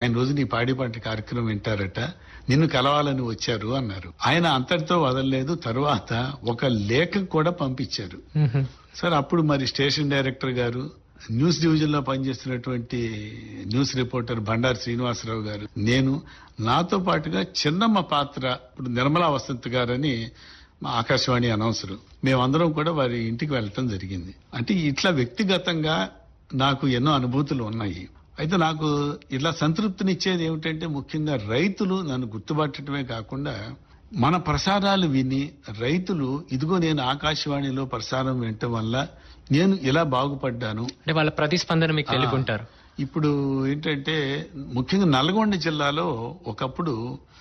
ఆయన రోజు నీ పాడి పంట కార్యక్రమం వింటారట నిన్ను కలవాలని వచ్చారు అన్నారు ఆయన అంతటితో వదలలేదు తరువాత ఒక లేఖ కూడా పంపించారు మ్మ్. సార్ అప్పుడు మరి స్టేషన్ డైరెక్టర్ గారు న్యూస్ డివిజన్ లో పనిచేస్తున్నటువంటి న్యూస్ రిపోర్టర్ బండారు శ్రీనివాసరావు గారు నేను నాతో పాటుగా చిన్నమ్మ పాత్ర ఇప్పుడు నిర్మలా వసంత్ గారని మా ఆకాశవాణి అనౌన్సర్ మేమందరం కూడా వారి ఇంటికి వెళ్ళటం జరిగింది అంటే ఇట్లా వ్యక్తిగతంగా నాకు ఎన్నో అనుభూతులు ఉన్నాయి అయితే నాకు ఇలా సంతృప్తినిచ్చేది ఏమిటంటే ముఖ్యంగా రైతులు నన్ను గుర్తుపట్టడమే కాకుండా మన ప్రసారాలు విని రైతులు ఇదిగో నేను ఆకాశవాణిలో ప్రసారం వినటం వల్ల నేను ఇలా బాగుపడ్డాను అంటే వాళ్ళ ప్రతిస్పందన మీకు తెలుగుంటారు ఇప్పుడు ఏంటంటే ముఖ్యంగా నల్గొండ జిల్లాలో ఒకప్పుడు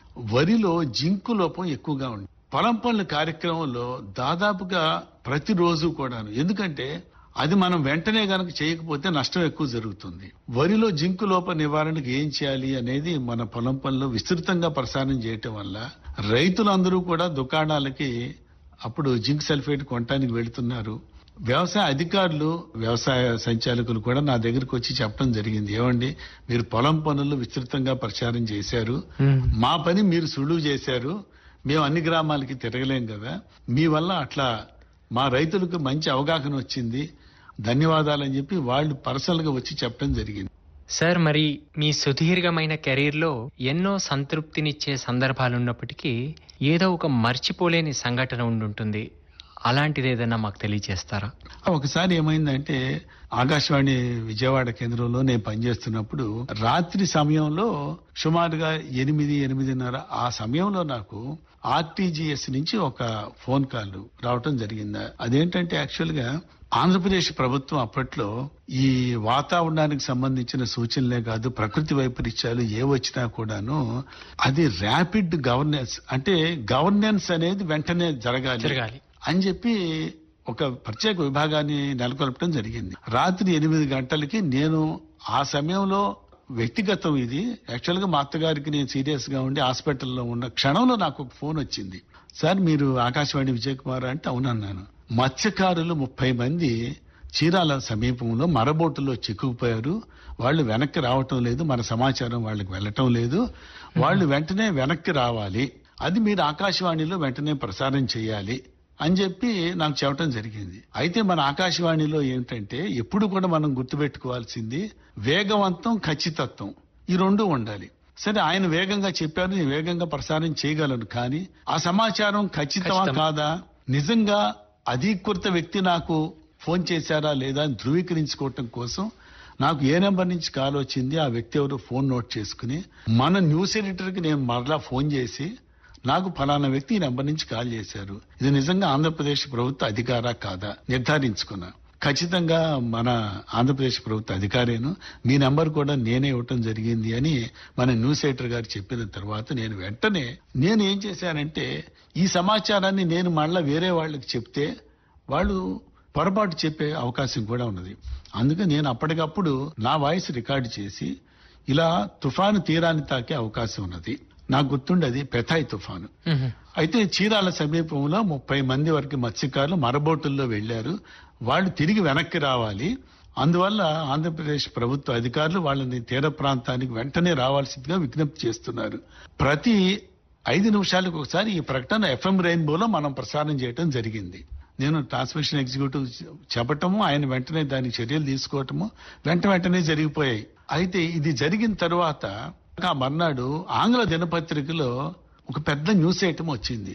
వరిలో జింకు లోపం ఎక్కువగా ఉంది పొలం పనుల కార్యక్రమంలో దాదాపుగా ప్రతిరోజు కూడాను ఎందుకంటే అది మనం వెంటనే గనక చేయకపోతే నష్టం ఎక్కువ జరుగుతుంది వరిలో జింకు లోప నివారణకు ఏం చేయాలి అనేది మన పొలం పనులు విస్తృతంగా ప్రసారం చేయటం వల్ల రైతులందరూ కూడా దుకాణాలకి అప్పుడు జింక్ సల్ఫేట్ కొనటానికి వెళుతున్నారు వ్యవసాయ అధికారులు వ్యవసాయ సంచాలకులు కూడా నా దగ్గరకు వచ్చి చెప్పడం జరిగింది ఏమండి మీరు పొలం పనులు విస్తృతంగా ప్రచారం చేశారు మ్మ్. మా పని మీరు సులువు చేశారు మేము అన్ని గ్రామాలకి తిరగలేం కదా మీ వల్ల అట్లా మా రైతులకు మంచి అవగాహన వచ్చింది ధన్యవాదాలని చెప్పి వాళ్ళు పర్సనల్ గా వచ్చి చెప్పడం జరిగింది సార్ మరి మీ సుదీర్ఘమైన కెరీర్ లో ఎన్నో సంతృప్తినిచ్చే సందర్భాలు ఉన్నప్పటికీ ఏదో ఒక మర్చిపోలేని సంఘటన ఉండుంటుంది అలాంటిది ఏదైనా మాకు తెలియజేస్తారా ఒకసారి ఏమైందంటే ఆకాశవాణి విజయవాడ కేంద్రంలో నేను పనిచేస్తున్నప్పుడు రాత్రి సమయంలో సుమారుగా ఎనిమిది ఎనిమిదిన్నర ఆ సమయంలో నాకు ఆర్టీజీఎస్ నుంచి ఒక ఫోన్ కాల్ రావటం జరిగింది అదేంటంటే యాక్చువల్ గా ఆంధ్రప్రదేశ్ ప్రభుత్వం అప్పట్లో ఈ వాతావరణానికి సంబంధించిన సూచనలే కాదు ప్రకృతి వైపరీత్యాలు ఏ వచ్చినా కూడాను అది ర్యాపిడ్ గవర్నెన్స్ అంటే గవర్నెన్స్ అనేది వెంటనే జరగాలి జరగాలి అని చెప్పి ఒక ప్రత్యేక విభాగాన్ని నెలకొల్పడం జరిగింది రాత్రి ఎనిమిది గంటలకి నేను ఆ సమయంలో వ్యక్తిగతం ఇది యాక్చువల్ గా మా అత్తగారికి నేను సీరియస్ గా ఉండి హాస్పిటల్లో ఉన్న క్షణంలో నాకు ఒక ఫోన్ వచ్చింది సార్ మీరు ఆకాశవాణి విజయ్ కుమార్ అంటే అవునన్నాను మత్స్యకారులు ముప్పై మంది చీరాల సమీపంలో మరబోటులో చిక్కుకుపోయారు వాళ్ళు వెనక్కి రావటం లేదు మన సమాచారం వాళ్ళకి వెళ్ళటం లేదు వాళ్ళు వెంటనే వెనక్కి రావాలి అది మీరు ఆకాశవాణిలో వెంటనే ప్రసారం చేయాలి అని చెప్పి నాకు చెప్పడం జరిగింది అయితే మన ఆకాశవాణిలో ఏమిటంటే ఎప్పుడు కూడా మనం గుర్తుపెట్టుకోవాల్సింది వేగవంతం ఖచ్చితత్వం ఈ రెండు ఉండాలి సరే ఆయన వేగంగా చెప్పారు నేను వేగంగా ప్రసారం చేయగలను కానీ ఆ సమాచారం ఖచ్చితమా ఖచ్చితం. కాదా నిజంగా అధీకృత వ్యక్తి నాకు ఫోన్ చేశారా లేదా అని ధృవీకరించుకోవటం కోసం నాకు ఏ నెంబర్ నుంచి కాల్ వచ్చింది ఆ వ్యక్తి ఎవరు ఫోన్ నోట్ చేసుకుని మన న్యూస్ ఎడిటర్ కి నేను మరలా ఫోన్ చేసి నాకు ఫలానా వ్యక్తి ఈ నెంబర్ నుంచి కాల్ చేశారు ఇది నిజంగా ఆంధ్రప్రదేశ్ ప్రభుత్వ అధికారా కాదా నిర్ధారించుకున్నా ఖచ్చితంగా మన ఆంధ్రప్రదేశ్ ప్రభుత్వ అధికారేను మీ నెంబర్ కూడా నేనే ఇవ్వటం జరిగింది అని మన న్యూస్ ఎడిటర్ గారు చెప్పిన తర్వాత నేను వెంటనే నేను ఏం చేశానంటే ఈ సమాచారాన్ని నేను మళ్ళా వేరే వాళ్ళకి చెప్తే వాళ్ళు పొరపాటు చెప్పే అవకాశం కూడా ఉన్నది అందుకే నేను అప్పటికప్పుడు నా వాయిస్ రికార్డు చేసి ఇలా తుఫాను తీరాన్ని తాకే అవకాశం ఉన్నది నాకు గుర్తుండేది పెథాయ్ తుఫాను మ్మ్. అయితే చీరాల సమీపంలో ముప్పై మంది వరకు మత్స్యకారులు మరబోటుల్లో వెళ్లారు వాళ్ళు తిరిగి వెనక్కి రావాలి అందువల్ల ఆంధ్రప్రదేశ్ ప్రభుత్వ అధికారులు వాళ్ళని తీర ప్రాంతానికి వెంటనే రావాల్సిందిగా విజ్ఞప్తి చేస్తున్నారు ప్రతి ఐదు నిమిషాలకు ఒకసారి ఈ ప్రకటన ఎఫ్ఎం రెయిన్బోలో మనం ప్రసారం చేయడం జరిగింది నేను ట్రాన్స్మిషన్ ఎగ్జిక్యూటివ్ చెప్పటము ఆయన వెంటనే దానికి చర్యలు తీసుకోవటము వెంట వెంటనే జరిగిపోయాయి అయితే ఇది జరిగిన తరువాత ఆ మర్నాడు ఆంగ్ల దినపత్రికలో ఒక పెద్ద న్యూస్ ఐటమ్ వచ్చింది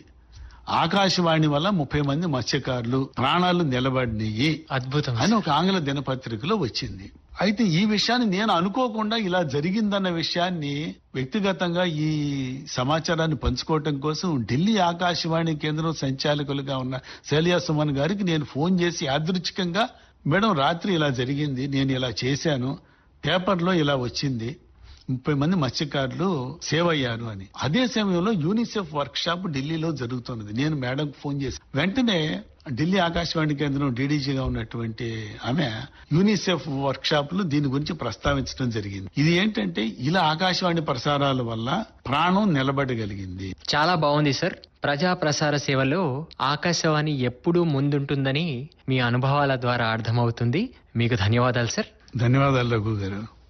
ఆకాశవాణి వల్ల ముప్పై మంది మత్స్యకారులు ప్రాణాలు నిలబడినాయి అద్భుతం అని ఒక ఆంగ్ల దినపత్రికలో వచ్చింది అయితే ఈ విషయాన్ని నేను అనుకోకుండా ఇలా జరిగిందన్న విషయాన్ని వ్యక్తిగతంగా ఈ సమాచారాన్ని పంచుకోవటం కోసం ఢిల్లీ ఆకాశవాణి కేంద్రం సంచాలకులుగా ఉన్న శైలియా సుమన్ గారికి నేను ఫోన్ చేసి యాదృచ్ఛికంగా మేడం రాత్రి ఇలా జరిగింది నేను ఇలా చేశాను పేపర్లో ఇలా వచ్చింది ముప్పై మంది మత్స్యకారులు సేవ్ అయ్యారు అని అదే సమయంలో యూనిసెఫ్ వర్క్ షాప్ ఢిల్లీలో జరుగుతున్నది నేను మేడం ఫోన్ చేసి వెంటనే ఢిల్లీ ఆకాశవాణి కేంద్రం డీడీజీగా ఉన్నటువంటి ఆమె యూనిసెఫ్ వర్క్ షాప్ లో దీని గురించి ప్రస్తావించడం జరిగింది ఇది ఏంటంటే ఇలా ఆకాశవాణి ప్రసారాల వల్ల ప్రాణం నిలబడగలిగింది చాలా బాగుంది సార్ ప్రజా ప్రసార సేవలో ఆకాశవాణి ఎప్పుడూ ముందుంటుందని మీ అనుభవాల ద్వారా అర్థమవుతుంది మీకు ధన్యవాదాలు సార్ ధన్యవాదాలు రఘు గారు